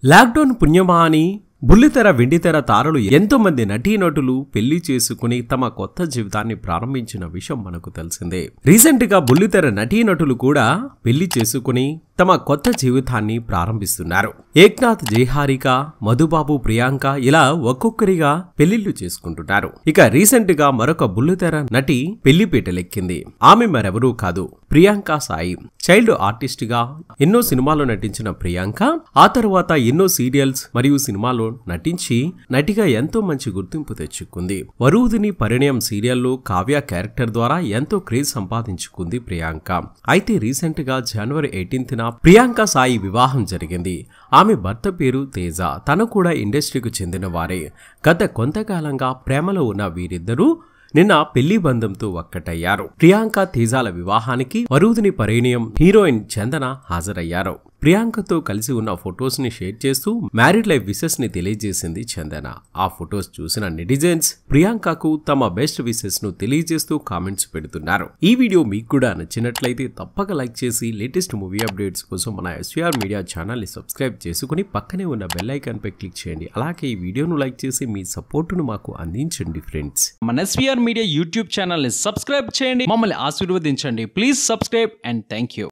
lockdown పుణ్యమా అని బుల్లితెర వెండితెర తారలు ఎంతో మంది నటీనటులు పెళ్లి చేసుకుని తమ కొత్త జీవితాన్ని ప్రారంభించిన విషయం మనకు తెలిసిందే రీసెంట్ గా బుల్లితెర నటీనటులు కూడా పెళ్లి చేసుకుని తమ కొత్త జీవితాన్ని ప్రారంభిస్తున్నారు ఏక్నాథ్ జయహారిక మధుబాబు ప్రియాంక ఇలా ఒక్కొక్కరిగా పెళ్లిళ్లు చేసుకుంటున్నారు ఇక రీసెంట్ గా మరొక బుల్లితెర నటి పెళ్లి పీటలెక్కింది ఆమె మరెవరూ కాదు ప్రియాంక సాయి చైల్డ్ ఆర్టిస్ట్ గా ఎన్నో సినిమాల్లో నటించిన ప్రియాంక ఆ తర్వాత ఎన్నో సీరియల్స్ మరియు సినిమాల్లో నటించి నటిగా ఎంతో మంచి గుర్తింపు తెచ్చుకుంది వరువుదిని పరిణయం సీరియల్లో కావ్య క్యారెక్టర్ ద్వారా ఎంతో క్రేజ్ సంపాదించుకుంది ప్రియాంక అయితే రీసెంట్ గా జనవరి ఎయిటీన్త్ న ప్రియాంక సాయి వివాహం జరిగింది ఆమె భర్త పేరు తేజ తను కూడా ఇండస్ట్రీకి చెందిన వారే గత కొంతకాలంగా ప్రేమలో ఉన్న వీరిద్దరూ నిన్న పెళ్లి బంధంతో ఒక్కటయ్యారు ప్రియాంక తేజాల వివాహానికి వరుదిని పరిణయం హీరోయిన్ చందన హాజరయ్యారు ప్రియాంకతో కలిసి ఉన్న ఫొటోస్ ని షేర్ చేస్తూ మ్యారీడ్ లైఫ్ విషెస్ ని తెలియజేసింది చందన ఆ ఫొటోస్ చూసిన నెటిజన్స్ ప్రియాంకకు తమ బెస్ట్ విషెస్ ను తెలియజేస్తూ కామెంట్స్ పెడుతున్నారు ఈ వీడియో మీకు కూడా నచ్చినట్లయితే తప్పక లైక్ చేసి లేటెస్ట్ మూవీ అప్డేట్స్ కోసం మన ఎస్వీఆర్ మీడియా ఛానల్ ని సబ్స్క్రైబ్ చేసుకుని పక్కనే ఉన్న బెల్ ఐకాన్ పై క్లిక్ చేయండి అలాగే ఈ వీడియోను లైక్ చేసి మీ సపోర్టును మాకు అందించండి ఫ్రెండ్స్ మన ఎస్వీఆర్ మీడియా యూట్యూబ్ ఛానల్ని సబ్స్క్రైబ్ చేయండి మమ్మల్ని ఆశీర్వదించండి please subscribe and thank you